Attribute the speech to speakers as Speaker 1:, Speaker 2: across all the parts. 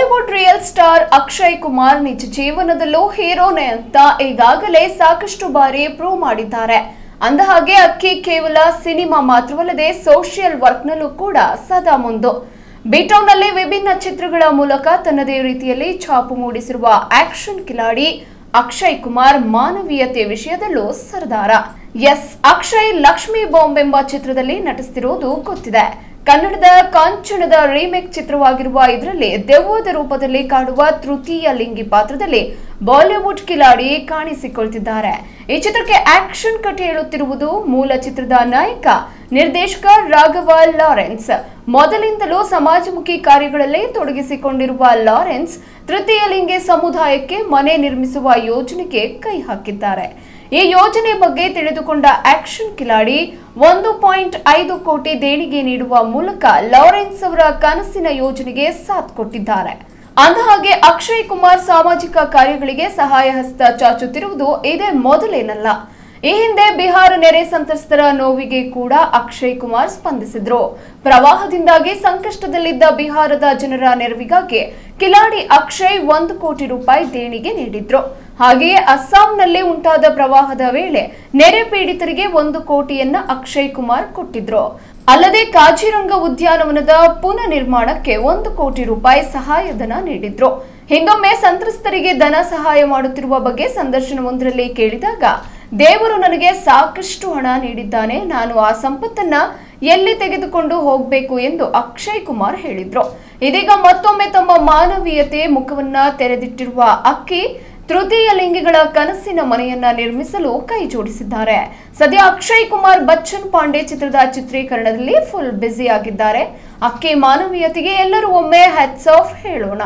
Speaker 1: Bollywood real star Akshay Kumar ನಿಜ ಜೀವನದಲ್ಲೂ ಹೀರೋನೆ ಅಂತ ಈಗಾಗಲೇ ಸಾಕಷ್ಟು ಬಾರಿ ಪ್ರೂವ್ ಮಾಡಿದ್ದಾರೆ ಅಂದಹಾಗೆ ಅಕ್ಕಿ ಕೇವಲ ಸಿನಿಮಾ ಮಾತ್ರವಲ್ಲದೆ ಸೋಷಿಯಲ್ ವರ್ಕ್ನಲ್ಲೂ ಕೂಡ ಸದಾ ಮುಂದು ಬಿಟೌನ್ನಲ್ಲಿ ವಿಭಿನ್ನ ಚಿತ್ರಗಳ ಮೂಲಕ ತನ್ನದೇ ರೀತಿಯಲ್ಲಿ ಛಾಪು ಮೂಡಿಸಿರುವ ಆಕ್ಷನ್ ಕಿಲಾಡಿ ಅಕ್ಷಯ್ ಕುಮಾರ್ ಮಾನವೀಯತೆ ವಿಷಯದಲ್ಲೂ ಸರ್ದಾರ ಎಸ್ ಅಕ್ಷಯ್ ಲಕ್ಷ್ಮಿ ಬಾಂಬ್ ಎಂಬ ಚಿತ್ರದಲ್ಲಿ ನಟಿಸುತ್ತಿರುವುದು ಗೊತ್ತಿದೆ ಕನ್ನಡದ ಕಾಂಚನದ ರೀಮೇಕ್ ಚಿತ್ರವಾಗಿರುವ ಇದರಲ್ಲಿ ದೆವ್ವದ ರೂಪದಲ್ಲಿ ಕಾಡುವ ತೃತೀಯ ಲಿಂಗಿ ಪಾತ್ರದಲ್ಲಿ ಬಾಲಿವುಡ್ ಕಿಲಾಡಿ ಕಾಣಿಸಿಕೊಳ್ತಿದ್ದಾರೆ ಈ ಚಿತ್ರಕ್ಕೆ ಆಕ್ಷನ್ ಕಟ್ ಹೇಳುತ್ತಿರುವುದು ಮೂಲ ಚಿತ್ರದ ನಾಯಕ ನಿರ್ದೇಶಕ ರಾಘವ ಲಾರೆನ್ಸ್ ಮೊದಲಿಂದಲೂ ಸಮಾಜಮುಖಿ ಕಾರ್ಯಗಳಲ್ಲಿ ತೊಡಗಿಸಿಕೊಂಡಿರುವ ಲಾರೆನ್ಸ್ ತೃತೀಯ ಲಿಂಗಿ ಸಮುದಾಯಕ್ಕೆ ಮನೆ ನಿರ್ಮಿಸುವ ಯೋಜನೆಗೆ ಕೈ ಹಾಕಿದ್ದಾರೆ ಈ ಯೋಜನೆ ಬಗ್ಗೆ ತಿಳಿದುಕೊಂಡ ಆಕ್ಷನ್ ಕಿಲಾಡಿ ಒಂದು ಪಾಯಿಂಟ್ ಐದು ಕೋಟಿ ದೇಣಿಗೆ ನೀಡುವ ಮೂಲಕ ಲಾರೆನ್ಸ್ ಅವರ ಕನಸಿನ ಯೋಜನೆಗೆ ಸಾಥ್ ಕೊಟ್ಟಿದ್ದಾರೆ ಅಂದಹಾಗೆ ಅಕ್ಷಯ್ ಕುಮಾರ್ ಸಾಮಾಜಿಕ ಕಾರ್ಯಗಳಿಗೆ ಸಹಾಯ ಹಸ್ತ ಚಾಚುತ್ತಿರುವುದು ಇದೇ ಮೊದಲೇನಲ್ಲ ಈ ಹಿಂದೆ ಬಿಹಾರ ನೆರೆ ಸಂತ್ರಸ್ತರ ನೋವಿಗೆ ಕೂಡ ಅಕ್ಷಯ್ ಕುಮಾರ್ ಸ್ಪಂದಿಸಿದ್ರು ಪ್ರವಾಹದಿಂದಾಗಿ ಸಂಕಷ್ಟದಲ್ಲಿದ್ದ ಬಿಹಾರದ ಜನರ ನೆರವಿಗಾಗಿ ಕಿಲಾಡಿ ಅಕ್ಷಯ್ ಒಂದು ಕೋಟಿ ರೂಪಾಯಿ ದೇಣಿಗೆ ನೀಡಿದ್ರು ಹಾಗೆಯೇ ಅಸ್ಸಾಂನಲ್ಲಿ ಉಂಟಾದ ಪ್ರವಾಹದ ವೇಳೆ ನೆರೆ ಪೀಡಿತರಿಗೆ ಒಂದು ಕೋಟಿಯನ್ನ ಅಕ್ಷಯ್ ಕುಮಾರ್ ಕೊಟ್ಟಿದ್ರು ಅಲ್ಲದೆ ಕಾಜಿರಂಗ ಉದ್ಯಾನವನದ ಪುನಃ ನಿರ್ಮಾಣಕ್ಕೆ ಒಂದು ಕೋಟಿ ರೂಪಾಯಿ ಸಹಾಯಧನ ನೀಡಿದ್ರು ಹಿಂದೊಮ್ಮೆ ಸಂತ್ರಸ್ತರಿಗೆ ಧನ ಸಹಾಯ ಮಾಡುತ್ತಿರುವ ಬಗ್ಗೆ ಸಂದರ್ಶನವೊಂದರಲ್ಲಿ ಕೇಳಿದಾಗ ದೇವರು ನನಗೆ ಸಾಕಷ್ಟು ಹಣ ನೀಡಿದ್ದಾನೆ ನಾನು ಆ ಸಂಪತ್ತನ್ನ ಎಲ್ಲಿ ತೆಗೆದುಕೊಂಡು ಹೋಗಬೇಕು ಎಂದು ಅಕ್ಷಯ್ ಕುಮಾರ್ ಹೇಳಿದ್ರು ಇದೀಗ ಮತ್ತೊಮ್ಮೆ ತಮ್ಮ ಮಾನವೀಯತೆ ಮುಖವನ್ನ ತೆರೆದಿಟ್ಟಿರುವ ಅಕ್ಕಿ ತೃತೀಯ ಲಿಂಗಿಗಳ ಕನಸಿನ ಮನೆಯನ್ನ ನಿರ್ಮಿಸಲು ಕೈ ಜೋಡಿಸಿದ್ದಾರೆ ಸದ್ಯ ಅಕ್ಷಯ್ ಕುಮಾರ್ ಬಚ್ಚನ್ ಪಾಂಡೆ ಚಿತ್ರದ ಚಿತ್ರೀಕರಣದಲ್ಲಿ ಫುಲ್ ಬ್ಯುಸಿ ಆಗಿದ್ದಾರೆ ಅಕ್ಕಿ ಮಾನವೀಯತೆಗೆ ಎಲ್ಲರೂ ಒಮ್ಮೆ ಹೆಡ್ಸ್ ಆಫ್ ಹೇಳೋಣ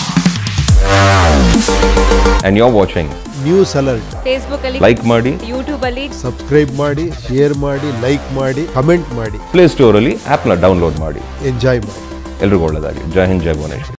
Speaker 2: and you're watching.
Speaker 3: News alert
Speaker 4: Facebook ಅಲ್ಲಿ
Speaker 2: Like ಮಾಡಿ
Speaker 4: ಯೂಟ್ಯೂಬ್ ಅಲ್ಲಿ
Speaker 3: ಸಬ್ಸ್ಕ್ರೈಬ್ ಮಾಡಿ ಶೇರ್ ಮಾಡಿ ಲೈಕ್ ಮಾಡಿ ಕಮೆಂಟ್ ಮಾಡಿ
Speaker 2: ಪ್ಲೇ ಸ್ಟೋರಲ್ಲಿ ಆ್ಯಪ್ನ ಡೌನ್ಲೋಡ್ ಮಾಡಿ
Speaker 3: ಎಂಜಾಯ್ ಮಾಡಿ
Speaker 2: ಎಲ್ರಿಗೂ ಒಳ್ಳೆಯದಾಗಲಿ ಜೈ ಹಿಂದ್ ಜೈ ಭುವನೇಶ್ವರಿ